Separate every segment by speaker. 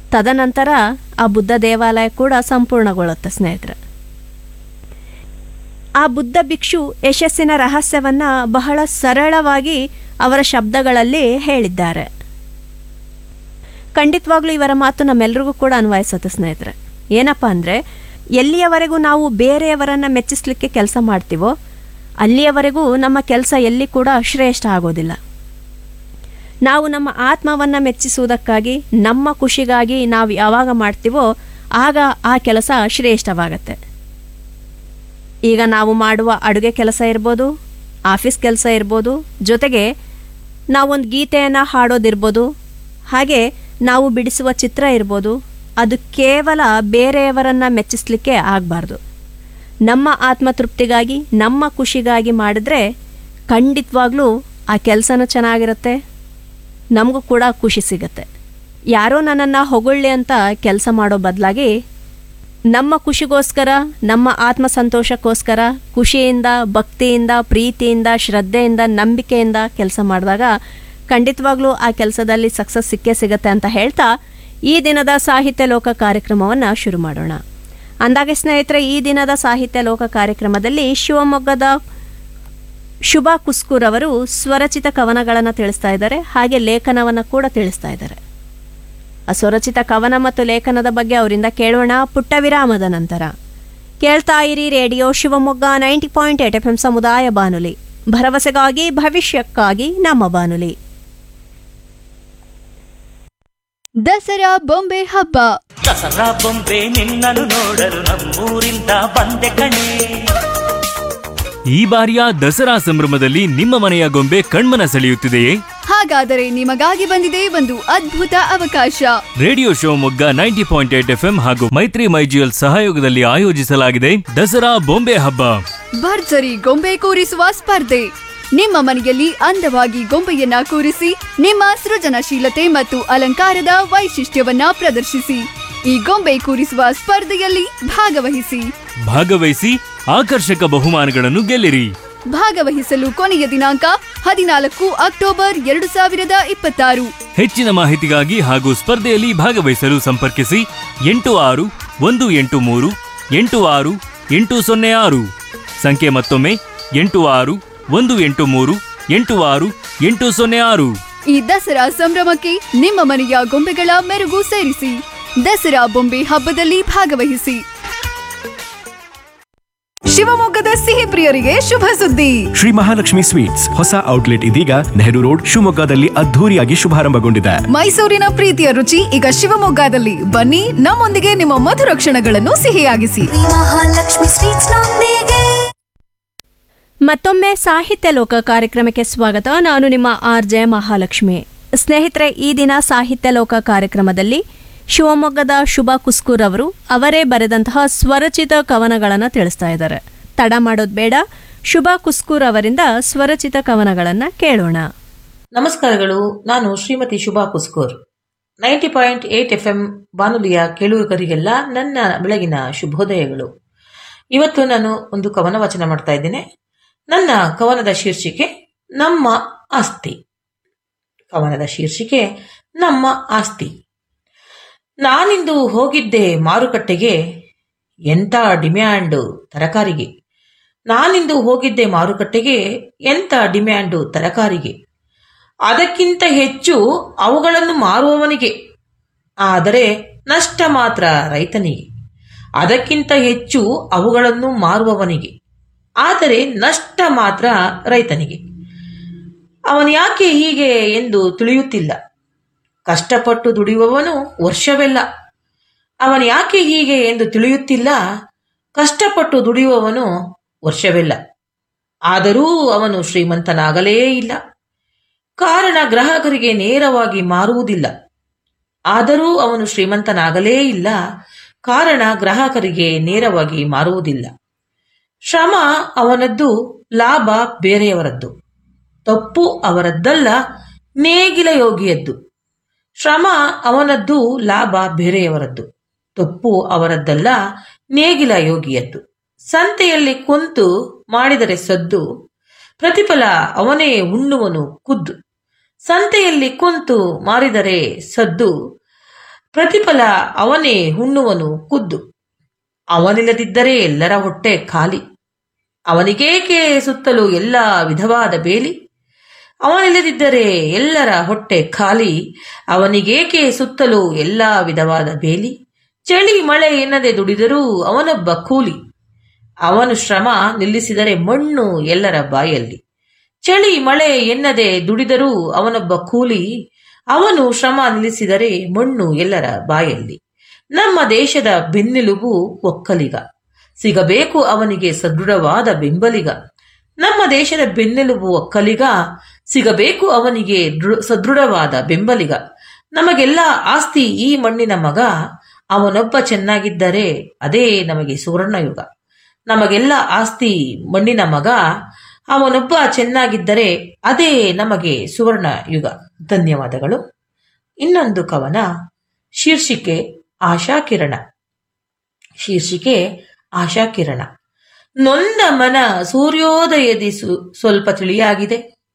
Speaker 1: ತದನಂತರ ಆ ಬುದ್ಧ ದೇವಾಲಯ ಕೂಡ ಸಂಪೂರ್ಣಗೊಳ್ಳುತ್ತೆ ಸ್ನೇಹಿತರೆ ಆ ಬುದ್ಧ ಭಿಕ್ಷು ಯಶಸ್ಸಿನ ರಹಸ್ಯವನ್ನ ಬಹಳ ಸರಳವಾಗಿ ಅವರ ಶಬ್ದಗಳಲ್ಲಿ ಹೇಳಿದ್ದಾರೆ ಖಂಡಿತವಾಗ್ಲೂ ಇವರ ಮಾತು ನಮ್ಮೆಲ್ರಿಗೂ ಕೂಡ ಅನ್ವಯಿಸುತ್ತೆ ಸ್ನೇಹಿತರೆ ಏನಪ್ಪ ಅಂದರೆ ಎಲ್ಲಿಯವರೆಗೂ ನಾವು ಬೇರೆಯವರನ್ನು ಮೆಚ್ಚಿಸ್ಲಿಕ್ಕೆ ಕೆಲಸ ಮಾಡ್ತೀವೋ ಅಲ್ಲಿಯವರೆಗೂ ನಮ್ಮ ಕೆಲಸ ಎಲ್ಲಿ ಕೂಡ ಶ್ರೇಷ್ಠ ಆಗೋದಿಲ್ಲ ನಾವು ನಮ್ಮ ಆತ್ಮವನ್ನು ಮೆಚ್ಚಿಸುವುದಕ್ಕಾಗಿ ನಮ್ಮ ಖುಷಿಗಾಗಿ ನಾವು ಯಾವಾಗ ಮಾಡ್ತೀವೋ ಆಗ ಆ ಕೆಲಸ ಶ್ರೇಷ್ಠವಾಗತ್ತೆ ಈಗ ನಾವು ಮಾಡುವ ಅಡುಗೆ ಕೆಲಸ ಇರ್ಬೋದು ಆಫೀಸ್ ಕೆಲಸ ಇರ್ಬೋದು ಜೊತೆಗೆ ನಾವೊಂದು ಗೀತೆಯನ್ನು ಹಾಡೋದಿರ್ಬೋದು ಹಾಗೆ ನಾವು ಬಿಡಿಸುವ ಚಿತ್ರ ಇರ್ಬೋದು ಅದು ಕೇವಲ ಬೇರೆಯವರನ್ನು ಮೆಚ್ಚಿಸ್ಲಿಕ್ಕೆ ಆಗಬಾರ್ದು ನಮ್ಮ ಆತ್ಮತೃಪ್ತಿಗಾಗಿ ನಮ್ಮ ಖುಷಿಗಾಗಿ ಮಾಡಿದ್ರೆ ಖಂಡಿತವಾಗ್ಲೂ ಆ ಕೆಲಸನೂ ಚೆನ್ನಾಗಿರುತ್ತೆ ನಮಗೂ ಕೂಡ ಖುಷಿ ಸಿಗತ್ತೆ ಯಾರೋ ನನ್ನನ್ನು ಹೊಗಳ್ಳಿ ಅಂತ ಕೆಲಸ ಮಾಡೋ ಬದಲಾಗಿ ನಮ್ಮ ಖುಷಿಗೋಸ್ಕರ ನಮ್ಮ ಆತ್ಮ ಸಂತೋಷಕ್ಕೋಸ್ಕರ ಖುಷಿಯಿಂದ ಭಕ್ತಿಯಿಂದ ಪ್ರೀತಿಯಿಂದ ಶ್ರದ್ಧೆಯಿಂದ ನಂಬಿಕೆಯಿಂದ ಕೆಲಸ ಮಾಡಿದಾಗ ಖಂಡಿತವಾಗ್ಲೂ ಆ ಕೆಲಸದಲ್ಲಿ ಸಕ್ಸಸ್ ಸಿಕ್ಕೇ ಸಿಗತ್ತೆ ಅಂತ ಹೇಳ್ತಾ ಈ ದಿನದ ಸಾಹಿತ್ಯ ಲೋಕ ಕಾರ್ಯಕ್ರಮವನ್ನು ಶುರು ಮಾಡೋಣ ಅಂದಾಗೆ ಸ್ನೇಹಿತರೆ ಈ ದಿನದ ಸಾಹಿತ್ಯ ಲೋಕ ಕಾರ್ಯಕ್ರಮದಲ್ಲಿ ಶಿವಮೊಗ್ಗದ ಶುಭಾ ಕುಸ್ಕೂರ್ ಅವರು ಸ್ವರಚಿತ ಕವನಗಳನ್ನು ತಿಳಿಸ್ತಾ ಇದ್ದಾರೆ ಹಾಗೆ ಲೇಖನವನ್ನು ಕೂಡ ತಿಳಿಸ್ತಾ ಇದ್ದಾರೆ ಆ ಸ್ವರಚಿತ ಕವನ ಮತ್ತು ಲೇಖನದ ಬಗ್ಗೆ ಅವರಿಂದ ಕೇಳೋಣ ಪುಟ್ಟ ವಿರಾಮದ ನಂತರ ಕೇಳ್ತಾ ಇರಿ radio Shivamogga ninety point eight F M ಸಮುದಾಯ ಬಾನುಲಿ ಭರವಸೆಗಾಗಿ ಭವಿಷ್ಯಕ್ಕಾಗಿ ನಮ್ಮ ಬಾನುಲಿ
Speaker 2: ದಸರಾ ಬೊಂಬೆ ಹಬ್ಬ
Speaker 3: ದಸರಾ ಬೊಂಬೆ ನಿನ್ನನ್ನು ನೋಡಲು ನಮ್ಮೂರಿಂದ ಬಂದೆ ಕಣೆ
Speaker 4: ಈ ಬಾರಿಯ ದಸರಾ ಸಂಭ್ರಮದಲ್ಲಿ ನಿಮ್ಮ ಮನೆಯ ಗೊಂಬೆ ಕಣ್ಮನ ಸೆಳೆಯುತ್ತಿದೆಯೇ
Speaker 2: ಹಾಗಾದರೆ ನಿಮಗಾಗಿ ಬಂದಿದೆ ಒಂದು ಅದ್ಭುತ ಅವಕಾಶ
Speaker 4: radio Shivamogga ninety point eight F ಹಾಗೂ ಮೈತ್ರಿ ಮೈಜಿಯಲ್ ಸಹಯೋಗದಲ್ಲಿ ಆಯೋಜಿಸಲಾಗಿದೆ ದಸರಾ ಬೊಂಬೆ ಹಬ್ಬ
Speaker 2: ಭರ್ಜರಿ ಗೊಂಬೆ ಕೂರಿಸುವ ಸ್ಪರ್ಧೆ ನಿಮ್ಮ ಮನೆಯಲ್ಲಿ ಅಂದವಾಗಿ ಗೊಂಬೆಯನ್ನ ಕೂರಿಸಿ ನಿಮ್ಮ ಸೃಜನಶೀಲತೆ ಮತ್ತು ಅಲಂಕಾರದ ವೈಶಿಷ್ಟ್ಯವನ್ನ ಪ್ರದರ್ಶಿಸಿ ಈ ಗೊಂಬೆ ಕೂರಿಸುವ ಸ್ಪರ್ಧೆಯಲ್ಲಿ ಭಾಗವಹಿಸಿ
Speaker 4: ಭಾಗವಹಿಸಿ ಆಕರ್ಷಕ ಬಹುಮಾನಗಳನ್ನು ಗೆಲ್ಲಿರಿ
Speaker 2: ಭಾಗವಹಿಸಲು ಕೊನೆಯ ದಿನಾಂಕ ಹದಿನಾಲ್ಕು ಅಕ್ಟೋಬರ್ ಎರಡು ಸಾವಿರದ ಇಪ್ಪತ್ತಾರು
Speaker 4: ಹೆಚ್ಚಿನ ಮಾಹಿತಿಗಾಗಿ ಹಾಗೂ ಸ್ಪರ್ಧೆಯಲ್ಲಿ ಭಾಗವಹಿಸಲು ಸಂಪರ್ಕಿಸಿ ಎಂಟು ಆರು ಒಂದು ಎಂಟು ಮೂರು ಎಂಟು ಆರು ಎಂಟು ಸೊನ್ನೆ ಆರು ಸಂಖ್ಯೆ ಮತ್ತೊಮ್ಮೆ ಎಂಟು ಆರು ಒಂದು ಎಂಟು ಮೂರು ಎಂಟು ಆರು ಎಂಟು ಸೊನ್ನೆ ಆರು
Speaker 2: ಈ ದಸರಾ ಸಂಭ್ರಮಕ್ಕೆ ನಿಮ್ಮ ಮನೆಯ ಗೊಂಬೆಗಳ ಮೆರುಗು ಸೇರಿಸಿ ದಸರಾ ಬೊಂಬೆ ಹಬ್ಬದಲ್ಲಿ ಭಾಗವಹಿಸಿ ಶಿವಮೊಗ್ಗದ ಸಿಹಿ ಪ್ರಿಯರಿಗೆ ಶುಭ ಸುದ್ದಿ
Speaker 5: ಶ್ರೀ ಮಹಾಲಕ್ಷ್ಮಿ ಸ್ವೀಟ್ಸ್ ಹೊಸ ಔಟ್ಲೆಟ್ ಇದೀಗ ನೆಹರು ರೋಡ್ ಶಿವಮೊಗ್ಗದಲ್ಲಿ ಅದ್ಧೂರಿಯಾಗಿ ಶುಭಾರಂಭಗೊಂಡಿದೆ
Speaker 2: ಮೈಸೂರಿನ ಪ್ರೀತಿಯ ರುಚಿ ಈಗ ಶಿವಮೊಗ್ಗದಲ್ಲಿ ಬನ್ನಿ ನಮ್ಮೊಂದಿಗೆ ನಿಮ್ಮ ಮಧುರ ಕ್ಷಣಗಳನ್ನು ಸಿಹಿಯಾಗಿಸಿ
Speaker 6: ಮಹಾಲಕ್ಷ್ಮಿ ಸ್ವೀಟ್ಸ್ ನೊಂದಿಗೆ
Speaker 1: ಮತ್ತೊಮ್ಮೆ ಸಾಹಿತ್ಯ ಲೋಕ ಕಾರ್ಯಕ್ರಮಕ್ಕೆ ಸ್ವಾಗತ ನಾನು ನಿಮ್ಮ ಆರ್ ಜೆ ಮಹಾಲಕ್ಷ್ಮಿ ಸ್ನೇಹಿತರೆ ಈ ದಿನ ಸಾಹಿತ್ಯ ಲೋಕ ಕಾರ್ಯಕ್ರಮದಲ್ಲಿ ಶಿವಮೊಗ್ಗದ ಶುಭಾ ಕುಸ್ಕೂರ್ ಅವರು ಅವರೇ ಬರೆದಂತಹ ಸ್ವರಚಿತ ಕವನಗಳನ್ನು ತಿಳಿಸ್ತಾ ಇದ್ದಾರೆ ತಡ ಮಾಡೋದು ಬೇಡ ಶುಭಾ ಕುಸ್ಕೂರ್ ಅವರಿಂದ ಸ್ವರಚಿತ ಕವನಗಳನ್ನು ಕೇಳೋಣ
Speaker 7: ನಮಸ್ಕಾರಗಳು ನಾನು Shrimati Shubha Kuskur ninety point eight F M ಬಾನುಲಿಯ ಕೇಳುಗರಿಗೆಲ್ಲ ನನ್ನ ಬೆಳಗಿನ ಶುಭೋದಯಗಳು ಇವತ್ತು ನಾನು ಒಂದು ಕವನ ವಚನ ಮಾಡ್ತಾ ಇದ್ದೇನೆ ನನ್ನ ಕವನದ ಶೀರ್ಷಿಕೆ ನಮ್ಮ ಆಸ್ತಿ ಕವನದ ಶೀರ್ಷಿಕೆ ನಮ್ಮ ಆಸ್ತಿ ನಾನಿಂದು ಹೋಗಿದ್ದೆ ಮಾರುಕಟ್ಟೆಗೆ ಎಂಥ ಡಿಮ್ಯಾಂಡು ತರಕಾರಿಗೆ ನಾನಿಂದು ಹೋಗಿದ್ದೆ ಮಾರುಕಟ್ಟೆಗೆ ಎಂಥ ಡಿಮ್ಯಾಂಡು ತರಕಾರಿಗೆ ಅದಕ್ಕಿಂತ ಹೆಚ್ಚು ಅವುಗಳನ್ನು ಮಾರುವವನಿಗೆ ಆದರೆ ನಷ್ಟ ಮಾತ್ರ ರೈತನಿಗೆ ಅದಕ್ಕಿಂತ ಹೆಚ್ಚು ಅವುಗಳನ್ನು ಮಾರುವವನಿಗೆ ಆದರೆ ನಷ್ಟ ಮಾತ್ರ ರೈತನಿಗೆ ಅವನು ಯಾಕೆ ಹೀಗೆ ಎಂದು ತಿಳಿಯುತ್ತಿಲ್ಲ ಕಷ್ಟಪಟ್ಟು ದುಡಿಯುವವನು ವರ್ಷವೆಲ್ಲ ಅವನು ಯಾಕೆ ಹೀಗೆ ಎಂದು ತಿಳಿಯುತ್ತಿಲ್ಲ ಕಷ್ಟಪಟ್ಟು ದುಡಿಯುವವನು ವರ್ಷವೆಲ್ಲ ಆದರೂ ಅವನು ಶ್ರೀಮಂತನಾಗಲೇ ಇಲ್ಲ ಕಾರಣ ಗ್ರಾಹಕರಿಗೆ ನೇರವಾಗಿ ಮಾರುವುದಿಲ್ಲ ಆದರೂ ಅವನು ಶ್ರೀಮಂತನಾಗಲೇ ಇಲ್ಲ ಕಾರಣ ಗ್ರಾಹಕರಿಗೆ ನೇರವಾಗಿ ಮಾರುವುದಿಲ್ಲ ಶ್ರಮ ಅವನದ್ದು ಲಾಭ ಬೇರೆಯವರದ್ದು ತಪ್ಪು ಅವರದ್ದಲ್ಲ ನೇಗಿಲ ಯೋಗಿಯದ್ದು ಶ್ರಮ ಅವನದ್ದು ಲಾಭ ಬೇರೆಯವರದ್ದು ತಪ್ಪು ಅವರದ್ದಲ್ಲ ನೇಗಿಲ ಯೋಗಿಯದ್ದು ಸಂತೆಯಲ್ಲಿ ಕುಂತು ಮಾಡಿದರೆ ಸದ್ದು ಪ್ರತಿಫಲ ಅವನೇ ಉಣ್ಣುವನು ಖುದ್ದು ಸಂತೆಯಲ್ಲಿ ಕುಂತು ಮಾರಿದರೆ ಸದ್ದು ಪ್ರತಿಫಲ ಅವನೇ ಹುಣ್ಣುವನು ಖುದ್ದು ಅವನಿಲ್ಲದಿದ್ದರೆ ಎಲ್ಲರ ಹೊಟ್ಟೆ ಖಾಲಿ ಅವನಿಗೇಕೆ ಸುತ್ತಲೂ ಎಲ್ಲ ವಿಧವಾದ ಬೇಲಿ ಅವನಿಲ್ಲದಿದ್ದರೆ ಎಲ್ಲರ ಹೊಟ್ಟೆ ಖಾಲಿ ಅವನಿಗೇಕೆ ಸುತ್ತಲೂ ಎಲ್ಲ ವಿಧವಾದ ಬೇಲಿ ಚಳಿ ಮಳೆ ಎನ್ನದೆ ದುಡಿದರೂ ಅವನೊಬ್ಬ ಕೂಲಿ ಅವನು ಶ್ರಮ ನಿಲ್ಲಿಸಿದರೆ ಮಣ್ಣು ಎಲ್ಲರ ಬಾಯಲ್ಲಿ ಚಳಿ ಮಳೆ ಎನ್ನದೆ ದುಡಿದರೂ ಅವನೊಬ್ಬ ಕೂಲಿ ಅವನು ಶ್ರಮ ನಿಲ್ಲಿಸಿದರೆ ಮಣ್ಣು ಎಲ್ಲರ ಬಾಯಲ್ಲಿ ನಮ್ಮ ದೇಶದ ಬೆನ್ನೆಲುಬು ಒಕ್ಕಲಿಗ ಸಿಗಬೇಕು ಅವನಿಗೆ ಸದೃಢವಾದ ಬೆಂಬಲಿಗ ನಮ್ಮ ದೇಶದ ಬೆನ್ನೆಲುಬು ಒಕ್ಕಲಿಗ ಸಿಗಬೇಕು ಅವನಿಗೆ ದೃ- ಸದೃಢವಾದ ಬೆಂಬಲಿಗ ನಮಗೆಲ್ಲ ಆಸ್ತಿ ಈ ಮಣ್ಣಿನ ಮಗ ಅವನೊಬ್ಬ ಚೆನ್ನಾಗಿದ್ದರೆ ಅದೇ ನಮಗೆ ಸುವರ್ಣಯುಗ ನಮಗೆಲ್ಲ ಆಸ್ತಿ ಮಣ್ಣಿನ ಮಗ ಅವನೊಬ್ಬ ಚೆನ್ನಾಗಿದ್ದರೆ ಅದೇ ನಮಗೆ ಸುವರ್ಣ ಯುಗ ಧನ್ಯವಾದಗಳು ಇನ್ನೊಂದು ಕವನ ಶೀರ್ಷಿಕೆ ಆಶಾಕಿರಣ ಶೀರ್ಷಿಕೆ ಆಶಾಕಿರಣ ನೊಂದ ಮನ ಸೂರ್ಯೋದಯದಿ ಸು- ಸ್ವಲ್ಪ ತಿಳಿಯಾಗಿದೆ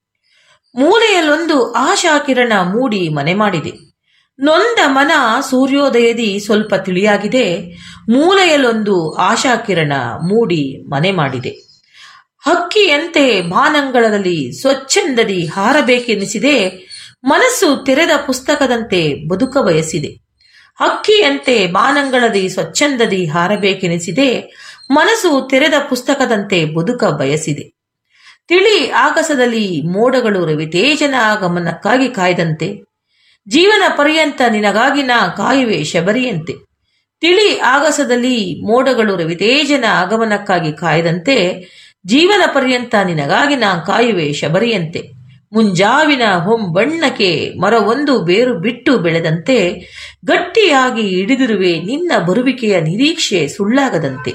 Speaker 7: ಮೂಲೆಯಲ್ಲೊಂದು ಆಶಾಕಿರಣ ಮೂಡಿ ಮನೆ ಮಾಡಿದೆ ನೊಂದ ಮನ ಸೂರ್ಯೋದಯದಿ ಸ್ವಲ್ಪ ತಿಳಿಯಾಗಿದೆ ಮೂಲೆಯಲ್ಲೊಂದು ಆಶಾಕಿರಣ ಮೂಡಿ ಮನೆ ಮಾಡಿದೆ ಹಕ್ಕಿಯಂತೆ ಬಾನಂಗಳದಲ್ಲಿ ಸ್ವಚ್ಛಂದದಿ ಹಾರಬೇಕೆನಿಸಿದೆ ಮನಸ್ಸು ತೆರೆದ ಪುಸ್ತಕದಂತೆ ಬದುಕ ಬಯಸಿದೆ ಹಕ್ಕಿಯಂತೆ ಬಾನಂಗಳದಿ ಸ್ವಚ್ಛಂದದಿ ಹಾರಬೇಕೆನಿಸಿದೆ ಮನಸ್ಸು ತೆರೆದ ಪುಸ್ತಕದಂತೆ ಬದುಕ ಬಯಸಿದೆ ತಿಳಿ ಆಗಸದಲ್ಲಿ ಮೋಡಗಳು ರವಿತೇಜನ ಆಗಮನಕ್ಕಾಗಿ ಕಾಯ್ದಂತೆ ಜೀವನ ಪರ್ಯಂತ ನಿನಗಾಗಿ ನಾ ಕಾಯುವೆ ಶಬರಿಯಂತೆ ತಿಳಿ ಆಗಸದಲ್ಲಿ ಮೋಡಗಳು ರವಿತೇಜನ ಆಗಮನಕ್ಕಾಗಿ ಕಾಯ್ದಂತೆ ಜೀವನ ಪರ್ಯಂತ ನಿನಗಾಗಿ ನಾ ಕಾಯುವೆ ಶಬರಿಯಂತೆ ಮುಂಜಾವಿನ ಹೊಂಬಣ್ಣಕ್ಕೆ ಮರವೊಂದು ಬೇರು ಬಿಟ್ಟು ಬೆಳೆದಂತೆ ಗಟ್ಟಿಯಾಗಿ ಹಿಡಿದಿರುವೆ ನಿನ್ನ ಬರುವಿಕೆಯ ನಿರೀಕ್ಷೆ ಸುಳ್ಳಾಗದಂತೆ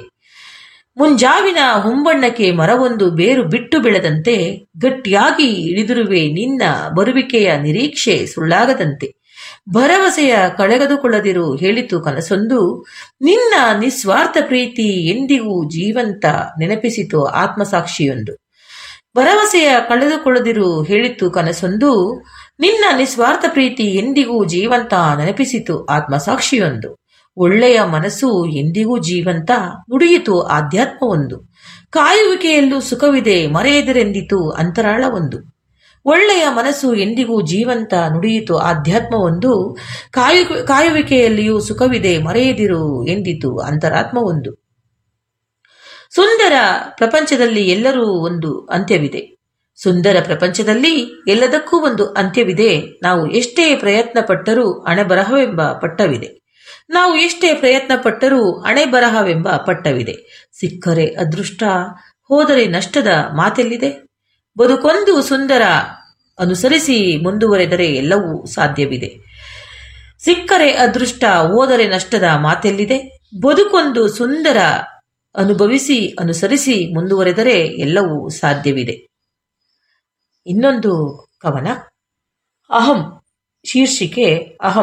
Speaker 7: ಮುಂಜಾವಿನ ಹೊಂಬಣ್ಣಕ್ಕೆ ಮರವೊಂದು ಬೇರು ಬಿಟ್ಟು ಬೆಳೆದಂತೆ ಗಟ್ಟಿಯಾಗಿ ಇಳಿದಿರುವೆ ನಿನ್ನ ಬರುವಿಕೆಯ ನಿರೀಕ್ಷೆ ಸುಳ್ಳಾಗದಂತೆ ಭರವಸೆಯ ಕಳೆಗದುಕೊಳ್ಳದಿರು ಹೇಳಿತು ಕನಸೊಂದು ನಿನ್ನ ನಿಸ್ವಾರ್ಥ ಪ್ರೀತಿ ಎಂದಿಗೂ ಜೀವಂತ ನೆನಪಿಸಿತು ಆತ್ಮಸಾಕ್ಷಿಯೊಂದು ಭರವಸೆಯ ಕಳೆದುಕೊಳ್ಳದಿರು ಹೇಳಿತು ಕನಸೊಂದು ನಿನ್ನ ನಿಸ್ವಾರ್ಥ ಪ್ರೀತಿ ಎಂದಿಗೂ ಜೀವಂತ ನೆನಪಿಸಿತು ಆತ್ಮಸಾಕ್ಷಿಯೊಂದು ಒಳ್ಳೆಯ ಮನಸ್ಸು ಎಂದಿಗೂ ಜೀವಂತ ನುಡಿಯಿತು ಆಧ್ಯಾತ್ಮವೊಂದು ಕಾಯುವಿಕೆಯಲ್ಲೂ ಸುಖವಿದೆ ಮರೆಯದಿರೆಂದಿತು ಅಂತರಾಳ ಒಂದು ಒಳ್ಳೆಯ ಮನಸ್ಸು ಎಂದಿಗೂ ಜೀವಂತ ನುಡಿಯಿತು ಆಧ್ಯಾತ್ಮವೊಂದು ಕಾಯು ಕಾಯುವಿಕೆಯಲ್ಲಿಯೂ ಸುಖವಿದೆ ಮರೆಯದಿರು ಎಂದಿತು ಅಂತರಾತ್ಮವೊಂದು ಸುಂದರ ಪ್ರಪಂಚದಲ್ಲಿ ಎಲ್ಲರೂ ಒಂದು ಅಂತ್ಯವಿದೆ ಸುಂದರ ಪ್ರಪಂಚದಲ್ಲಿ ಎಲ್ಲದಕ್ಕೂ ಒಂದು ಅಂತ್ಯವಿದೆ ನಾವು ಎಷ್ಟೇ ಪ್ರಯತ್ನ ಪಟ್ಟರೂ ಹಣೆಬರಹವೆಂಬ ಪಟ್ಟವಿದೆ ನಾವು ಎಷ್ಟೇ ಪ್ರಯತ್ನ ಪಟ್ಟರೂ ಹಣೆ ಬರಹವೆಂಬ ಪಟ್ಟವಿದೆ ಸಿಕ್ಕರೆ ಅದೃಷ್ಟ ಹೋದರೆ ನಷ್ಟದ ಮಾತೆಲ್ಲಿದೆ ಬದುಕೊಂದು ಸುಂದರ ಅನುಸರಿಸಿ ಮುಂದುವರೆದರೆ ಎಲ್ಲವೂ ಸಾಧ್ಯವಿದೆ ಸಿಕ್ಕರೆ ಅದೃಷ್ಟ ಹೋದರೆ ನಷ್ಟದ ಮಾತೆಲ್ಲಿದೆ ಬದುಕೊಂದು ಸುಂದರ ಅನುಭವಿಸಿ ಅನುಸರಿಸಿ ಮುಂದುವರೆದರೆ ಎಲ್ಲವೂ ಸಾಧ್ಯವಿದೆ ಇನ್ನೊಂದು ಕವನ ಅಹಂ ಶೀರ್ಷಿಕೆ ಅಹಂ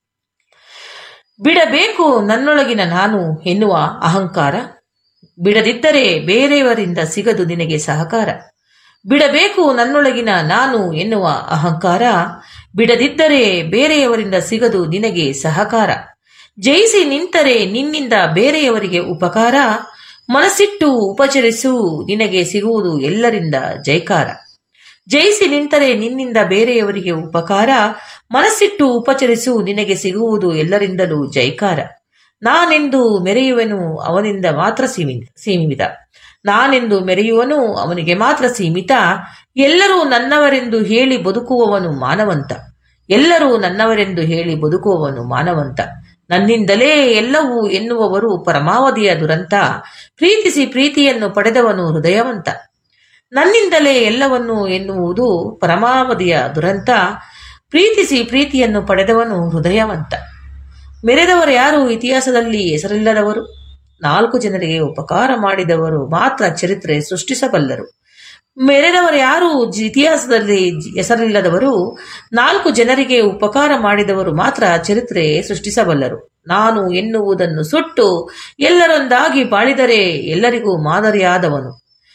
Speaker 7: ಬಿಡಬೇಕು ನನ್ನೊಳಗಿನ ನಾನು ಎನ್ನುವ ಅಹಂಕಾರ ಬಿಡದಿದ್ದರೆ ಬೇರೆಯವರಿಂದ ಸಿಗದು ನಿನಗೆ ಸಹಕಾರ ಬಿಡಬೇಕು ನನ್ನೊಳಗಿನ ನಾನು ಎನ್ನುವ ಅಹಂಕಾರ ಬಿಡದಿದ್ದರೆ ಬೇರೆಯವರಿಂದ ಸಿಗದು ನಿನಗೆ ಸಹಕಾರ ಜಯಿಸಿ ನಿಂತರೆ ನಿನ್ನಿಂದ ಬೇರೆಯವರಿಗೆ ಉಪಕಾರ ಮನಸ್ಸಿಟ್ಟು ಉಪಚರಿಸು ನಿನಗೆ ಸಿಗುವುದು ಎಲ್ಲರಿಂದ ಜೈಕಾರ ಜಯಿಸಿ ನಿಂತರೆ ನಿನ್ನಿಂದ ಬೇರೆಯವರಿಗೆ ಉಪಕಾರ ಮನಸ್ಸಿಟ್ಟು ಉಪಚರಿಸು ನಿನಗೆ ಸಿಗುವುದು ಎಲ್ಲರಿಂದಲೂ ಜೈಕಾರ ನಾನೆಂದು ಮೆರೆಯುವೆನು ಅವನಿಂದ ಮಾತ್ರ ಸೀಮಿತ ಸೀಮಿತ ನಾನೆಂದು ಮೆರೆಯುವನು ಅವನಿಗೆ ಮಾತ್ರ ಸೀಮಿತ ಎಲ್ಲರೂ ನನ್ನವರೆಂದು ಹೇಳಿ ಬದುಕುವವನು ಮಾನವಂತ ಎಲ್ಲರೂ ನನ್ನವರೆಂದು ಹೇಳಿ ಬದುಕುವವನು ಮಾನವಂತ ನನ್ನಿಂದಲೇ ಎಲ್ಲವೂ ಎನ್ನುವವರು ಪರಮಾವಧಿಯ ದುರಂತ ಪ್ರೀತಿಸಿ ಪ್ರೀತಿಯನ್ನು ಪಡೆದವನು ಹೃದಯವಂತ ನನ್ನಿಂದಲೇ ಎಲ್ಲವನ್ನು ಎನ್ನುವುದು ಪರಮಾವಧಿಯ ದುರಂತ ಪ್ರೀತಿಸಿ ಪ್ರೀತಿಯನ್ನು ಪಡೆದವನು ಹೃದಯವಂತ ಮೆರೆದವರು ಯಾರು ಇತಿಹಾಸದಲ್ಲಿ ಹೆಸರಿಲ್ಲದವರು ನಾಲ್ಕು ಜನರಿಗೆ ಉಪಕಾರ ಮಾಡಿದವರು ಮಾತ್ರ ಚರಿತ್ರೆ ಸೃಷ್ಟಿಸಬಲ್ಲರು ಮೆರೆದವರು ಯಾರು ಜಿ- ಇತಿಹಾಸದಲ್ಲಿ ಜಿ- ಹೆಸರಿಲ್ಲದವರು ನಾಲ್ಕು ಜನರಿಗೆ ಉಪಕಾರ ಮಾಡಿದವರು ಮಾತ್ರ ಚರಿತ್ರೆ ಸೃಷ್ಟಿಸಬಲ್ಲರು ನಾನು ಎನ್ನುವುದನ್ನು ಸುಟ್ಟು ಎಲ್ಲರೊಂದಾಗಿ ಬಾಳಿದರೆ ಎಲ್ಲರಿಗೂ ಮಾದರಿಯಾದವನು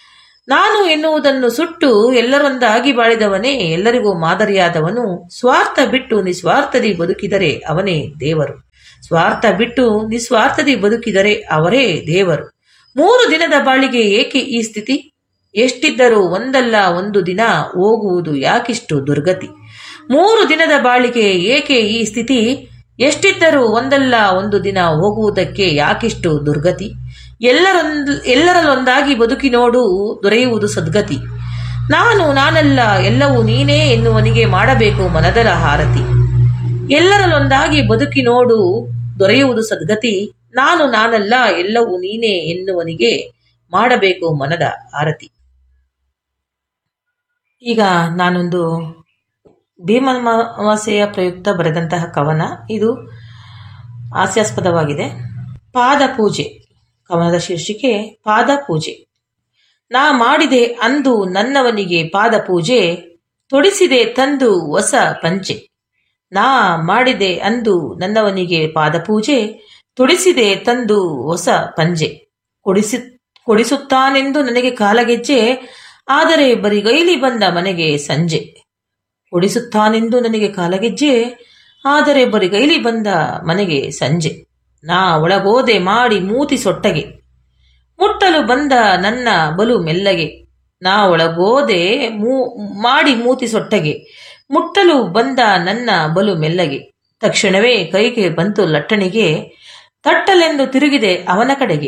Speaker 7: ನಾನು ಎನ್ನುವುದನ್ನು ಸುಟ್ಟು ಎಲ್ಲರೊಂದಾಗಿ ಬಾಳಿದವನೇ ಎಲ್ಲರಿಗೂ ಮಾದರಿಯಾದವನು ಸ್ವಾರ್ಥ ಬಿಟ್ಟು ನಿಸ್ವಾರ್ಥದಿ ಬದುಕಿದರೆ ಅವನೇ ದೇವರು ಸ್ವಾರ್ಥ ಬಿಟ್ಟು ನಿಸ್ವಾರ್ಥದಿ ಬದುಕಿದರೆ ಅವರೇ ದೇವರು ಮೂರು ದಿನದ ಬಾಳಿಗೆ ಏಕೆ ಈ ಸ್ಥಿತಿ ಎಷ್ಟಿದ್ದರೂ ಒಂದಲ್ಲ ಒಂದು ದಿನ ಹೋಗುವುದು ಯಾಕಿಷ್ಟು ದುರ್ಗತಿ ಮೂರು ದಿನದ ಬಾಳಿಗೆ ಏಕೆ ಈ ಸ್ಥಿತಿ ಎಷ್ಟಿದ್ದರೂ ಒಂದಲ್ಲ ಒಂದು ದಿನ ಹೋಗುವುದಕ್ಕೆ ಯಾಕಿಷ್ಟು ದುರ್ಗತಿ ಎಲ್ಲರೊಂದ್ ಎಲ್ಲರಲ್ಲೊಂದಾಗಿ ಬದುಕಿ ನೋಡು ದೊರೆಯುವುದು ಸದ್ಗತಿ ನಾನು ನಾನಲ್ಲ ಎಲ್ಲವೂ ನೀನೇ ಎನ್ನುವನಿಗೆ ಮಾಡಬೇಕು ಮನದರ ಹಾರತಿ ಎಲ್ಲರಲ್ಲೊಂದಾಗಿ ಬದುಕಿ ನೋಡು ದೊರೆಯುವುದು ಸದ್ಗತಿ ನಾನು ನಾನಲ್ಲ ಎಲ್ಲವೂ ನೀನೇ ಎನ್ನುವನಿಗೆ ಮಾಡಬೇಕು ಮನದ ಆರತಿ ಈಗ ನಾನೊಂದು ಭೀಮಮಾಸೆಯ ಪ್ರಯುಕ್ತ ಬರೆದಂತಹ ಕವನ ಇದು ಹಾಸ್ಯಾಸ್ಪದವಾಗಿದೆ ಪಾದ ಪೂಜೆ ಕವನದ ಶೀರ್ಷಿಕೆ ಪಾದ ಪೂಜೆ ನಾ ಮಾಡಿದೆ ಅಂದು ನನ್ನವನಿಗೆ ಪಾದ ಪೂಜೆ ತೊಡಿಸಿದೆ ತಂದು ಹೊಸ ಪಂಚೆ ನಾ ಮಾಡಿದೆ ಅಂದು ನನ್ನವನಿಗೆ ಪಾದ ಪೂಜೆ ತೊಡಿಸಿದೆ ತಂದು ಹೊಸ ಪಂಜೆ ಕೊಡಿಸಿ ಕೊಡಿಸುತ್ತಾನೆಂದು ನನಗೆ ಕಾಲಗೆಜ್ಜೆ ಆದರೆ ಬರಿಗೈಲಿ ಬಂದ ಮನೆಗೆ ಸಂಜೆ ಕೊಡಿಸುತ್ತಾನೆಂದು ನನಗೆ ಕಾಲಗೆಜ್ಜೆ ಆದರೆ ಬರಿಗೈಲಿ ಬಂದ ಮನೆಗೆ ಸಂಜೆ ನಾ ಒಳಗೋದೆ ಮಾಡಿ ಮೂತಿ ಸೊಟ್ಟಗೆ ಮುಟ್ಟಲು ಬಂದ ನನ್ನ ಬಲು ಮೆಲ್ಲಗೆ ನಾ ಒಳಗೋದೆ ಮೂ ಮಾಡಿ ಮೂತಿ ಸೊಟ್ಟಗೆ ಮುಟ್ಟಲು ಬಂದ ನನ್ನ ಬಲು ಮೆಲ್ಲಗೆ ತಕ್ಷಣವೇ ಕೈಗೆ ಬಂತು ಲಟ್ಟಣಿಗೆ ತಟ್ಟಲೆಂದು ತಿರುಗಿದೆ ಅವನ ಕಡೆಗೆ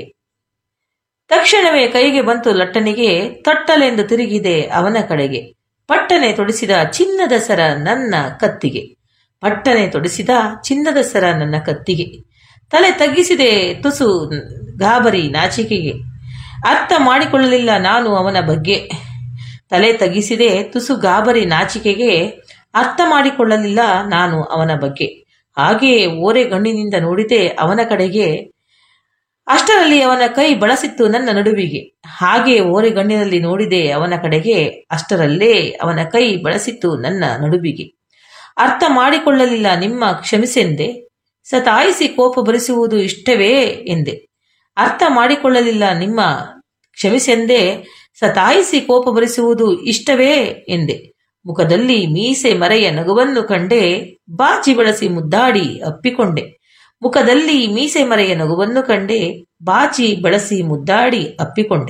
Speaker 7: ತಕ್ಷಣವೇ ಕೈಗೆ ಬಂತು ಲಟ್ಟಣಿಗೆ ತಟ್ಟಲೆಂದು ತಿರುಗಿದೆ ಅವನ ಕಡೆಗೆ ಪಟ್ಟನೆ ತೊಡಿಸಿದ ಚಿನ್ನದ ಸರ ನನ್ನ ಕತ್ತಿಗೆ ಪಟ್ಟನೆ ತೊಡಿಸಿದ ಚಿನ್ನದ ಸರ ನನ್ನ ಕತ್ತಿಗೆ ತಲೆ ತಗ್ಗಿಸಿದೆ ತುಸು ಗಾಬರಿ ನಾಚಿಕೆಗೆ ಅರ್ಥ ಮಾಡಿಕೊಳ್ಳಲಿಲ್ಲ ನಾನು ಅವನ ಬಗ್ಗೆ ತಲೆ ತಗ್ಗಿಸಿದೆ ತುಸು ಗಾಬರಿ ನಾಚಿಕೆಗೆ ಅರ್ಥ ಮಾಡಿಕೊಳ್ಳಲಿಲ್ಲ ನಾನು ಅವನ ಬಗ್ಗೆ ಹಾಗೆಯೇ ಓರೆಗಣ್ಣಿನಿಂದ ನೋಡಿದೆ ಅವನ ಕಡೆಗೆ ಅಷ್ಟರಲ್ಲಿ ಅವನ ಕೈ ಬಳಸಿತ್ತು ನನ್ನ ನಡುವಿಗೆ ಹಾಗೆ ಓರೆಗಣ್ಣಿನಲ್ಲಿ ನೋಡಿದೆ ಅವನ ಕಡೆಗೆ ಅಷ್ಟರಲ್ಲೇ ಅವನ ಕೈ ಬಳಸಿತ್ತು ನನ್ನ ನಡುವಿಗೆ ಅರ್ಥ ಮಾಡಿಕೊಳ್ಳಲಿಲ್ಲ ನಿಮ್ಮ ಕ್ಷಮಿಸೆಂದೆ ಸತಾಯಿಸಿ ಕೋಪ ಭರಿಸುವುದು ಇಷ್ಟವೇ ಎಂದೆ ಅರ್ಥ ಮಾಡಿಕೊಳ್ಳಲಿಲ್ಲ ನಿಮ್ಮ ಕ್ಷಮಿಸೆಂದೆ ಸತಾಯಿಸಿ ಕೋಪ ಭರಿಸುವುದು ಇಷ್ಟವೇ ಎಂದೆ ಮುಖದಲ್ಲಿ ಮೀಸೆ ಮರೆಯ ನಗುವನ್ನು ಕಂಡೆ ಬಾಚಿ ಬಳಸಿ ಮುದ್ದಾಡಿ ಅಪ್ಪಿಕೊಂಡೆ ಮುಖದಲ್ಲಿ ಮೀಸೆ ಮರೆಯ ನಗುವನ್ನು ಕಂಡೆ ಬಾಚಿ ಬಳಸಿ ಮುದ್ದಾಡಿ ಅಪ್ಪಿಕೊಂಡೆ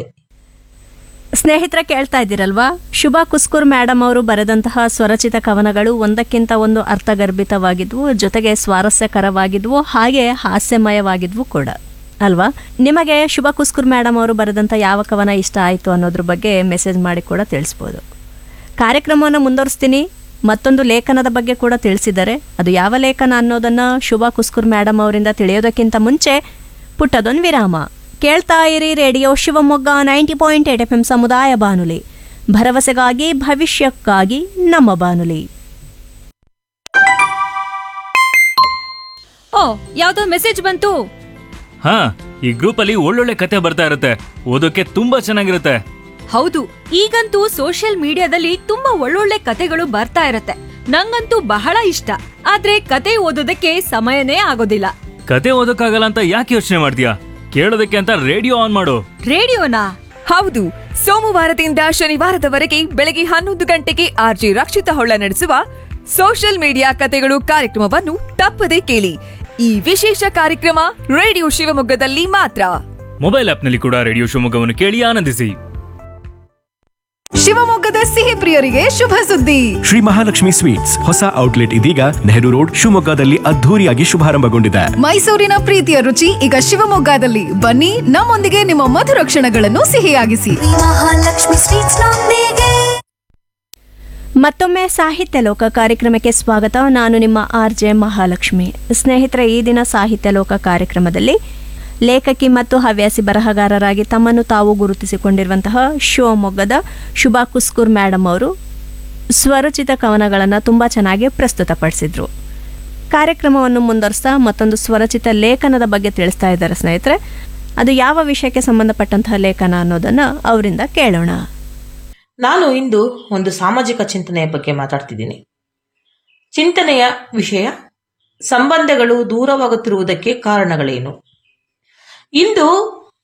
Speaker 1: ಸ್ನೇಹಿತರ ಕೇಳ್ತಾ ಇದ್ದೀರಲ್ವಾ ಶುಭಾ ಕುಸ್ಕೂರ್ ಮೇಡಮ್ ಅವರು ಬರೆದಂತಹ ಸ್ವರಚಿತ ಕವನಗಳು ಒಂದಕ್ಕಿಂತ ಒಂದು ಅರ್ಥಗರ್ಭಿತವಾಗಿದ್ವು ಜೊತೆಗೆ ಸ್ವಾರಸ್ಯಕರವಾಗಿದ್ವು ಹಾಗೆ ಹಾಸ್ಯಮಯವಾಗಿದ್ವು ಕೂಡ ಅಲ್ವಾ ನಿಮಗೆ ಶುಭಾ ಕುಸ್ಕೂರ್ ಮೇಡಮ್ ಅವರು ಬರೆದಂಥ ಯಾವ ಕವನ ಇಷ್ಟ ಆಯಿತು ಅನ್ನೋದ್ರ ಬಗ್ಗೆ ಮೆಸೇಜ್ ಮಾಡಿ ಕೂಡ ತಿಳಿಸ್ಬೋದು ಕಾರ್ಯಕ್ರಮವನ್ನು ಮುಂದುವರಿಸ್ತೀನಿ ಮತ್ತೊಂದು ಲೇಖನದ ಬಗ್ಗೆ ಕೂಡ ತಿಳಿಸಿದ್ದಾರೆ ಅದು ಯಾವ ಲೇಖನ ಅನ್ನೋದನ್ನು ಶುಭಾ ಕುಸ್ಕೂರ್ ಮೇಡಮ್ ಅವರಿಂದ ತಿಳಿಯೋದಕ್ಕಿಂತ ಮುಂಚೆ ಪುಟ್ಟದೊಂದು ವಿರಾಮ ಕೇಳ್ತಾ ಇರಿ radio Shivamogga ninety point eight F M ಸಮುದಾಯ ಬಾನುಲಿ ಭರವಸೆಗಾಗಿ ಭವಿಷ್ಯಕ್ಕಾಗಿ ನಮ್ಮ ಬಾನುಲಿ
Speaker 8: ಓ ಯಾವ್ದೋ ಮೆಸೇಜ್ ಬಂತು
Speaker 4: ಹಾ ಈ ಗ್ರೂಪ್ ಅಲ್ಲಿ ಒಳ್ಳೊಳ್ಳೆ ಕತೆ ಬರ್ತಾ ಇರುತ್ತೆ ಓದೋಕೆ ತುಂಬಾ ಚೆನ್ನಾಗಿರುತ್ತೆ
Speaker 8: ಹೌದು ಈಗಂತೂ ಸೋಷಿಯಲ್ ಮೀಡಿಯಾದಲ್ಲಿ ತುಂಬಾ ಒಳ್ಳೊಳ್ಳೆ ಕತೆಗಳು ಬರ್ತಾ ಇರತ್ತೆ ನಂಗಂತೂ ಬಹಳ ಇಷ್ಟ ಆದ್ರೆ ಕತೆ ಓದೋದಕ್ಕೆ ಸಮಯನೇ ಆಗೋದಿಲ್ಲ
Speaker 4: ಕತೆ ಓದೋಕ್ಕಾಗಲ್ಲ ಅಂತ ಯಾಕೆ ಯೋಚನೆ ಮಾಡ್ತೀಯಾ ಕೇಳೋದಕ್ಕೆ ಅಂತ ರೇಡಿಯೋ ಆನ್ ಮಾಡು
Speaker 8: ರೇಡಿಯೋನಾ
Speaker 9: ಹೌದು ಸೋಮವಾರದಿಂದ ಶನಿವಾರದವರೆಗೆ ಬೆಳಗ್ಗೆ ಹನ್ನೊಂದು ಗಂಟೆಗೆ ಆರ್ಜಿ ರಕ್ಷಿತ ಹೊಳ್ಳ ನಡೆಸುವ ಸೋಷಿಯಲ್ ಮೀಡಿಯಾ ಕತೆಗಳು ಕಾರ್ಯಕ್ರಮವನ್ನು ತಪ್ಪದೇ ಕೇಳಿ ಈ ವಿಶೇಷ ಕಾರ್ಯಕ್ರಮ ರೇಡಿಯೋ ಶಿವಮೊಗ್ಗದಲ್ಲಿ ಮಾತ್ರ
Speaker 4: ಮೊಬೈಲ್ ಆಪ್ನಲ್ಲಿ ಕೂಡ ರೇಡಿಯೋ ಶಿವಮೊಗ್ಗವನ್ನು ಕೇಳಿ ಆನಂದಿಸಿ
Speaker 2: ಶಿವಮೊಗ್ಗದ ಸಿಹಿ ಪ್ರಿಯರಿಗೆ ಶುಭ ಸುದ್ದಿ
Speaker 5: ಶ್ರೀ ಮಹಾಲಕ್ಷ್ಮಿ ಸ್ವೀಟ್ಸ್ ಹೊಸ ಔಟ್ಲೆಟ್ ಇದೀಗ ನೆಹರು ರೋಡ್ ಶಿವಮೊಗ್ಗದಲ್ಲಿ ಅದ್ಧೂರಿಯಾಗಿ ಶುಭಾರಂಭಗೊಂಡಿದೆ
Speaker 2: ಮೈಸೂರಿನ ಪ್ರೀತಿಯ ರುಚಿ ಈಗ ಶಿವಮೊಗ್ಗದಲ್ಲಿ ಬನ್ನಿ ನಮ್ಮೊಂದಿಗೆ ನಿಮ್ಮ ಮಧುರ ಕ್ಷಣಗಳನ್ನು ಸಿಹಿಯಾಗಿಸಿ
Speaker 6: ಮಹಾಲಕ್ಷ್ಮಿ ಸ್ವೀಟ್ಸ್ ನೊಂದಿಗೆ
Speaker 1: ಮತ್ತೊಮ್ಮೆ ಸಾಹಿತ್ಯ ಲೋಕ ಕಾರ್ಯಕ್ರಮಕ್ಕೆ ಸ್ವಾಗತ ನಾನು ನಿಮ್ಮ ಆರ್ ಜೆ ಮಹಾಲಕ್ಷ್ಮಿ ಸ್ನೇಹಿತರೆ ಈ ದಿನ ಸಾಹಿತ್ಯ ಲೋಕ ಕಾರ್ಯಕ್ರಮದಲ್ಲಿ ಲೇಖಕಿ ಮತ್ತು ಹವ್ಯಾಸಿ ಬರಹಗಾರರಾಗಿ ತಮ್ಮನ್ನು ತಾವು ಗುರುತಿಸಿಕೊಂಡಿರುವಂತಹ ಶಿವಮೊಗ್ಗದ ಶುಭಾ ಕುಸ್ಕೂರ್ ಮೇಡಮ್ ಅವರು ಸ್ವರಚಿತ ಕವನಗಳನ್ನು ತುಂಬ ಚೆನ್ನಾಗಿ ಪ್ರಸ್ತುತಪಡಿಸಿದ್ರು ಕಾರ್ಯಕ್ರಮವನ್ನು ಮುಂದುವರಿಸ್ತಾ ಮತ್ತೊಂದು ಸ್ವರಚಿತ ಲೇಖನದ ಬಗ್ಗೆ ತಿಳಿಸ್ತಾ ಇದ್ದಾರೆ ಸ್ನೇಹಿತರೆ ಅದು ಯಾವ ವಿಷಯಕ್ಕೆ ಸಂಬಂಧಪಟ್ಟಂತಹ ಲೇಖನ ಅನ್ನೋದನ್ನು ಅವರಿಂದ ಕೇಳೋಣ
Speaker 7: ನಾನು ಇಂದು ಒಂದು ಸಾಮಾಜಿಕ ಚಿಂತನೆಯ ಬಗ್ಗೆ ಮಾತಾಡ್ತಿದ್ದೀನಿ ಚಿಂತನೆಯ ವಿಷಯ ಸಂಬಂಧಗಳು ದೂರವಾಗುತ್ತಿರುವುದಕ್ಕೆ ಕಾರಣಗಳೇನು ಇಂದು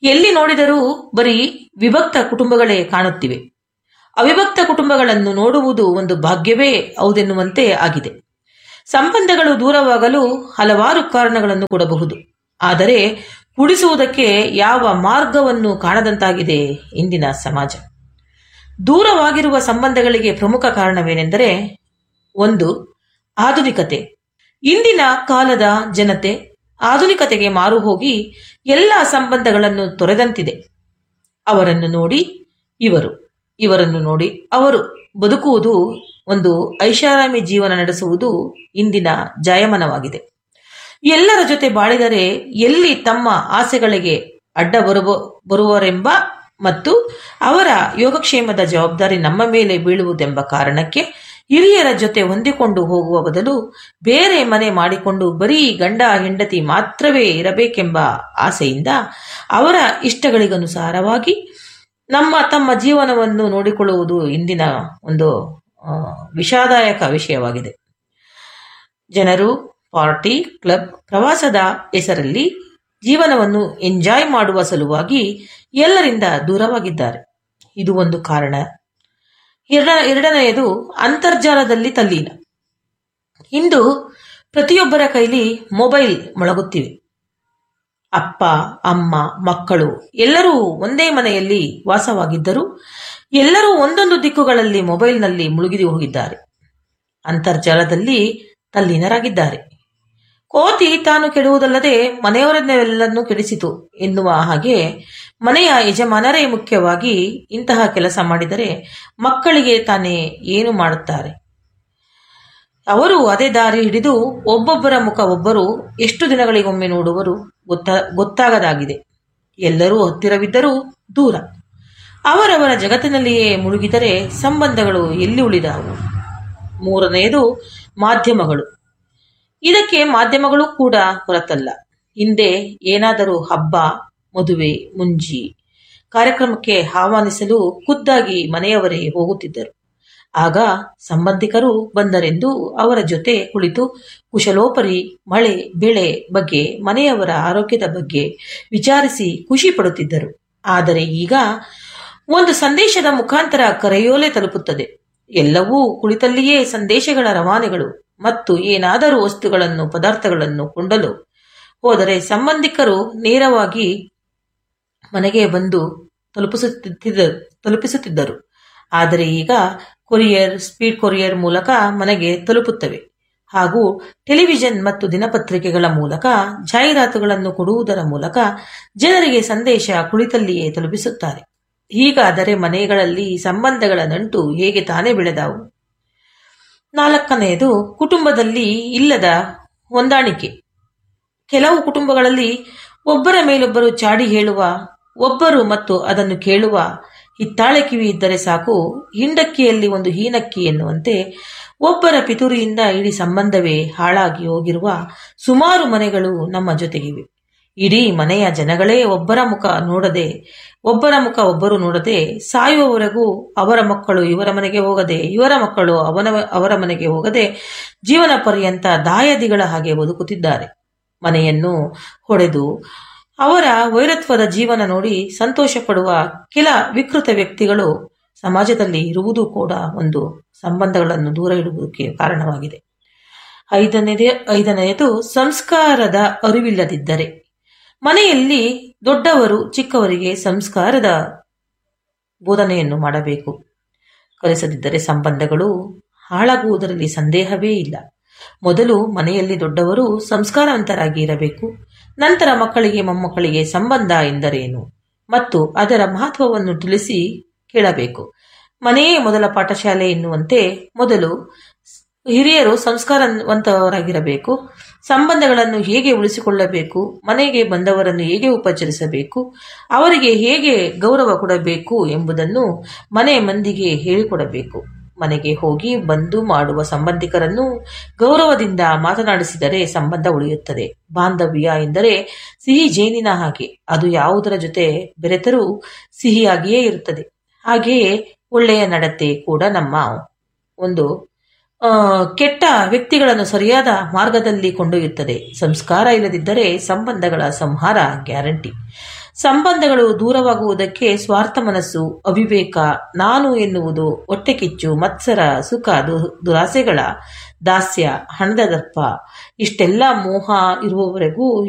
Speaker 7: ಎಲ್ಲಿ ನೋಡಿದರೂ ಬರೀ ವಿಭಕ್ತ ಕುಟುಂಬಗಳೇ ಕಾಣುತ್ತಿವೆ ಅವಿಭಕ್ತ ಕುಟುಂಬಗಳನ್ನು ನೋಡುವುದು ಒಂದು ಭಾಗ್ಯವೇ ಹೌದೆನ್ನುವಂತೆ ಆಗಿದೆ ಸಂಬಂಧಗಳು ದೂರವಾಗಲು ಹಲವಾರು ಕಾರಣಗಳನ್ನು ಕೊಡಬಹುದು ಆದರೆ ಕುಡಿಸುವುದಕ್ಕೆ ಯಾವ ಮಾರ್ಗವನ್ನು ಕಾಣದಂತಾಗಿದೆ ಇಂದಿನ ಸಮಾಜ ದೂರವಾಗಿರುವ ಸಂಬಂಧಗಳಿಗೆ ಪ್ರಮುಖ ಕಾರಣವೇನೆಂದರೆ ಒಂದು ಆಧುನಿಕತೆ ಇಂದಿನ ಕಾಲದ ಜನತೆ ಆಧುನಿಕತೆಗೆ ಮಾರು ಹೋಗಿ ಎಲ್ಲ ಸಂಬಂಧಗಳನ್ನು ತೊರೆದಂತಿದೆ ಅವರನ್ನು ನೋಡಿ ಇವರು ಇವರನ್ನು ನೋಡಿ ಅವರು ಬದುಕುವುದು ಒಂದು ಐಷಾರಾಮಿ ಜೀವನ ನಡೆಸುವುದು ಇಂದಿನ ಜಾಯಮಾನವಾಗಿದೆ ಎಲ್ಲರ ಜೊತೆ ಬಾಳಿದರೆ ಎಲ್ಲಿ ತಮ್ಮ ಆಸೆಗಳಿಗೆ ಅಡ್ಡ ಬರುವ ಬರುವರೆಂಬ ಮತ್ತು ಅವರ ಯೋಗಕ್ಷೇಮದ ಜವಾಬ್ದಾರಿ ನಮ್ಮ ಮೇಲೆ ಬೀಳುವುದೆಂಬ ಕಾರಣಕ್ಕೆ ಹಿರಿಯರ ಜೊತೆ ಹೊಂದಿಕೊಂಡು ಹೋಗುವ ಬದಲು ಬೇರೆ ಮನೆ ಮಾಡಿಕೊಂಡು ಬರೀ ಗಂಡ ಹೆಂಡತಿ ಮಾತ್ರವೇ ಇರಬೇಕೆಂಬ ಆಸೆಯಿಂದ ಅವರ ಇಷ್ಟಗಳಿಗನುಸಾರವಾಗಿ ನಮ್ಮ ತಮ್ಮ ಜೀವನವನ್ನು ನೋಡಿಕೊಳ್ಳುವುದು ಇಂದಿನ ಒಂದು ಆ, ವಿಷಾದಾಯಕ ವಿಷಯವಾಗಿದೆ ಜನರು ಪಾರ್ಟಿ ಕ್ಲಬ್ ಪ್ರವಾಸದ ಹೆಸರಲ್ಲಿ ಜೀವನವನ್ನು ಎಂಜಾಯ್ ಮಾಡುವ ಸಲುವಾಗಿ ಎಲ್ಲರಿಂದ ದೂರವಾಗಿದ್ದಾರೆ ಇದು ಒಂದು ಕಾರಣ ಎರಡ ಎರಡನೆಯದು ಅಂತರ್ಜಾಲದಲ್ಲಿ ತಲ್ಲೀನ ಇಂದು ಪ್ರತಿಯೊಬ್ಬರ ಕೈಲಿ ಮೊಬೈಲ್ ಮೊಳಗುತ್ತಿವೆ ಅಪ್ಪ ಅಮ್ಮ ಮಕ್ಕಳು ಎಲ್ಲರೂ ಒಂದೇ ಮನೆಯಲ್ಲಿ ವಾಸವಾಗಿದ್ದರೂ ಎಲ್ಲರೂ ಒಂದೊಂದು ದಿಕ್ಕುಗಳಲ್ಲಿ ಮೊಬೈಲ್ನಲ್ಲಿ ಮುಳುಗಿ ಹೋಗಿದ್ದಾರೆ ಅಂತರ್ಜಾಲದಲ್ಲಿ ತಲ್ಲೀನರಾಗಿದ್ದಾರೆ ಕೋತಿ ತಾನು ಕೆಡುವುದಲ್ಲದೆ ಮನೆಯವರನ್ನೆಲ್ಲನ್ನು ಕೆಡಿಸಿತು ಎನ್ನುವ ಹಾಗೆ ಮನೆಯ ಯಜಮಾನರೇ ಮುಖ್ಯವಾಗಿ ಇಂತಹ ಕೆಲಸ ಮಾಡಿದರೆ ಮಕ್ಕಳಿಗೆ ತಾನೇ ಏನು ಮಾಡುತ್ತಾರೆ ಅವರು ಅದೇ ದಾರಿ ಹಿಡಿದು ಒಬ್ಬೊಬ್ಬರ ಮುಖ ಒಬ್ಬರು ಎಷ್ಟು ದಿನಗಳಿಗೊಮ್ಮೆ ನೋಡುವರು ಗೊತ್ತಾ ಗೊತ್ತಾಗದಾಗಿದೆ ಎಲ್ಲರೂ ಹತ್ತಿರವಿದ್ದರೂ ದೂರ ಅವರವರ ಜಗತ್ತಿನಲ್ಲಿಯೇ ಮುಳುಗಿದರೆ ಸಂಬಂಧಗಳು ಎಲ್ಲಿ ಉಳಿದಾವು ಮೂರನೆಯದು ಮಾಧ್ಯಮಗಳು ಇದಕ್ಕೆ ಮಾಧ್ಯಮಗಳು ಕೂಡ ಹೊರತಲ್ಲ ಹಿಂದೆ ಏನಾದರೂ ಹಬ್ಬ ಮದುವೆ ಮುಂಜಿ ಕಾರ್ಯಕ್ರಮಕ್ಕೆ ಆಹ್ವಾನಿಸಲು ಖುದ್ದಾಗಿ ಮನೆಯವರೇ ಹೋಗುತ್ತಿದ್ದರು ಆಗ ಸಂಬಂಧಿಕರು ಬಂದರೆಂದು ಅವರ ಜೊತೆ ಕುಳಿತು ಕುಶಲೋಪರಿ ಮಳೆ ಬೆಳೆ ಬಗ್ಗೆ ಮನೆಯವರ ಆರೋಗ್ಯದ ಬಗ್ಗೆ ವಿಚಾರಿಸಿ ಖುಷಿ ಪಡುತ್ತಿದ್ದರು ಆದರೆ ಈಗ ಒಂದು ಸಂದೇಶದ ಮುಖಾಂತರ ಕರೆಯೋಲೆ ತಲುಪುತ್ತದೆ ಎಲ್ಲವೂ ಕುಳಿತಲ್ಲಿಯೇ ಸಂದೇಶಗಳ ರವಾನೆಗಳು ಮತ್ತು ಏನಾದರೂ ವಸ್ತುಗಳನ್ನು ಪದಾರ್ಥಗಳನ್ನು ಕೊಂಡಲು ಹೋದರೆ ಸಂಬಂಧಿಕರು ನೇರವಾಗಿ ಮನೆಗೆ ಬಂದು ತಲುಪಿಸುತ್ತಿದ್ದ ತಲುಪಿಸುತ್ತಿದ್ದರು ಆದರೆ ಈಗ ಕೊರಿಯರ್ ಸ್ಪೀಡ್ ಕೊರಿಯರ್ ಮೂಲಕ ಮನೆಗೆ ತಲುಪುತ್ತವೆ ಹಾಗೂ ಟೆಲಿವಿಷನ್ ಮತ್ತು ದಿನಪತ್ರಿಕೆಗಳ ಮೂಲಕ ಜಾಹೀರಾತುಗಳನ್ನು ಕೊಡುವುದರ ಮೂಲಕ ಜನರಿಗೆ ಸಂದೇಶ ಕುಳಿತಲ್ಲಿಯೇ ತಲುಪಿಸುತ್ತಾರೆ ಹೀಗಾದರೆ ಮನೆಗಳಲ್ಲಿ ಸಂಬಂಧಗಳ ನಂಟು ಹೇಗೆ ತಾನೇ ಬೆಳೆದಾವು ನಾಲ್ಕನೆಯದು ಕುಟುಂಬದಲ್ಲಿ ಇಲ್ಲದ ಹೊಂದಾಣಿಕೆ ಕೆಲವು ಕುಟುಂಬಗಳಲ್ಲಿ ಒಬ್ಬರ ಮೇಲೊಬ್ಬರು ಚಾಡಿ ಹೇಳುವ ಒಬ್ಬರು ಮತ್ತು ಅದನ್ನು ಕೇಳುವ ಹಿತ್ತಾಳೆ ಕಿವಿ ಇದ್ದರೆ ಸಾಕು ಹಿಂಡಕ್ಕಿಯಲ್ಲಿ ಒಂದು ಹೀನಕ್ಕಿ ಎನ್ನುವಂತೆ ಒಬ್ಬರ ಪಿತುರಿಯಿಂದ ಇಡೀ ಸಂಬಂಧವೇ ಹಾಳಾಗಿ ಹೋಗಿರುವ ಸುಮಾರು ಮನೆಗಳು ನಮ್ಮ ಜೊತೆಗಿವೆ ಇಡೀ ಮನೆಯ ಜನಗಳೇ ಒಬ್ಬರ ಮುಖ ನೋಡದೆ ಒಬ್ಬರ ಮುಖ ಒಬ್ಬರು ನೋಡದೆ ಸಾಯುವವರೆಗೂ ಅವರ ಮಕ್ಕಳು ಇವರ ಮನೆಗೆ ಹೋಗದೆ ಇವರ ಮಕ್ಕಳು ಅವನ ಅವರ ಮನೆಗೆ ಹೋಗದೆ ಜೀವನ ಪರ್ಯಂತ ದಾಯದಿಗಳ ಹಾಗೆ ಬದುಕುತ್ತಿದ್ದಾರೆ ಮನೆಯನ್ನು ಹೊಡೆದು ಅವರ ವೈರತ್ವದ ಜೀವನ ನೋಡಿ ಸಂತೋಷ ಪಡುವ ಕೆಲ ವಿಕೃತ ವ್ಯಕ್ತಿಗಳು ಸಮಾಜದಲ್ಲಿ ಇರುವುದು ಕೂಡ ಒಂದು ಸಂಬಂಧಗಳನ್ನು ದೂರ ಇಡುವುದಕ್ಕೆ ಕಾರಣವಾಗಿದೆ ಐದನೇದೇ ಐದನೆಯದು ಸಂಸ್ಕಾರದ ಅರಿವಿಲ್ಲದಿದ್ದರೆ ಮನೆಯಲ್ಲಿ ದೊಡ್ಡವರು ಚಿಕ್ಕವರಿಗೆ ಸಂಸ್ಕಾರದ ಬೋಧನೆಯನ್ನು ಮಾಡಬೇಕು ಕಲಿಸದಿದ್ದರೆ ಸಂಬಂಧಗಳು ಹಾಳಾಗುವುದರಲ್ಲಿ ಸಂದೇಹವೇ ಇಲ್ಲ ಮೊದಲು ಮನೆಯಲ್ಲಿ ದೊಡ್ಡವರು ಸಂಸ್ಕಾರವಂತರಾಗಿ ಇರಬೇಕು ನಂತರ ಮಕ್ಕಳಿಗೆ ಮೊಮ್ಮಕ್ಕಳಿಗೆ ಸಂಬಂಧ ಎಂದರೇನು ಮತ್ತು ಅದರ ಮಹತ್ವವನ್ನು ತಿಳಿಸಿ ಕೇಳಬೇಕು ಮನೆಯೇ ಮೊದಲ ಪಾಠಶಾಲೆ ಎನ್ನುವಂತೆ ಮೊದಲು ಹಿರಿಯರು ಸಂಸ್ಕಾರವಂತರಾಗಿರಬೇಕು ಸಂಬಂಧಗಳನ್ನು ಹೇಗೆ ಉಳಿಸಿಕೊಳ್ಳಬೇಕು ಮನೆಗೆ ಬಂದವರನ್ನು ಹೇಗೆ ಉಪಚರಿಸಬೇಕು ಅವರಿಗೆ ಹೇಗೆ ಗೌರವ ಕೊಡಬೇಕು ಎಂಬುದನ್ನು ಮನೆ ಮಂದಿಗೆ ಹೇಳಿಕೊಡಬೇಕು ಮನೆಗೆ ಹೋಗಿ ಬಂದು ಮಾಡುವ ಸಂಬಂಧಿಕರನ್ನು ಗೌರವದಿಂದ ಮಾತನಾಡಿಸಿದರೆ ಸಂಬಂಧ ಉಳಿಯುತ್ತದೆ ಬಾಂಧವ್ಯ ಎಂದರೆ ಸಿಹಿ ಜೇನಿನ ಹಾಗೆ ಅದು ಯಾವುದರ ಜೊತೆ ಬೆರೆತರೂ ಸಿಹಿಯಾಗಿಯೇ ಇರುತ್ತದೆ ಹಾಗೆಯೇ ಒಳ್ಳೆಯ ನಡತೆ ಕೂಡ ನಮ್ಮ ಒಂದು ಆ, ಕೆಟ್ಟ ವ್ಯಕ್ತಿಗಳನ್ನು ಸರಿಯಾದ ಮಾರ್ಗದಲ್ಲಿ ಕೊಂಡೊಯ್ಯುತ್ತದೆ ಸಂಸ್ಕಾರ ಇಲ್ಲದಿದ್ದರೆ ಸಂಬಂಧಗಳ ಸಂಹಾರ ಗ್ಯಾರಂಟಿ ಸಂಬಂಧಗಳು ದೂರವಾಗುವುದಕ್ಕೆ ಸ್ವಾರ್ಥ ಮನಸ್ಸು ಅವಿವೇಕ ನಾನು ಎನ್ನುವುದು ಹೊಟ್ಟೆ ಕಿಚ್ಚು ಮತ್ಸರ ಸುಖ ದು- ದುರಾಸೆಗಳ ದಾಸ್ಯ ಹಣದ ದರ್ಪ ಇಷ್ಟೆಲ್ಲ ಮೋಹ ಇರುವವರೆಗೂ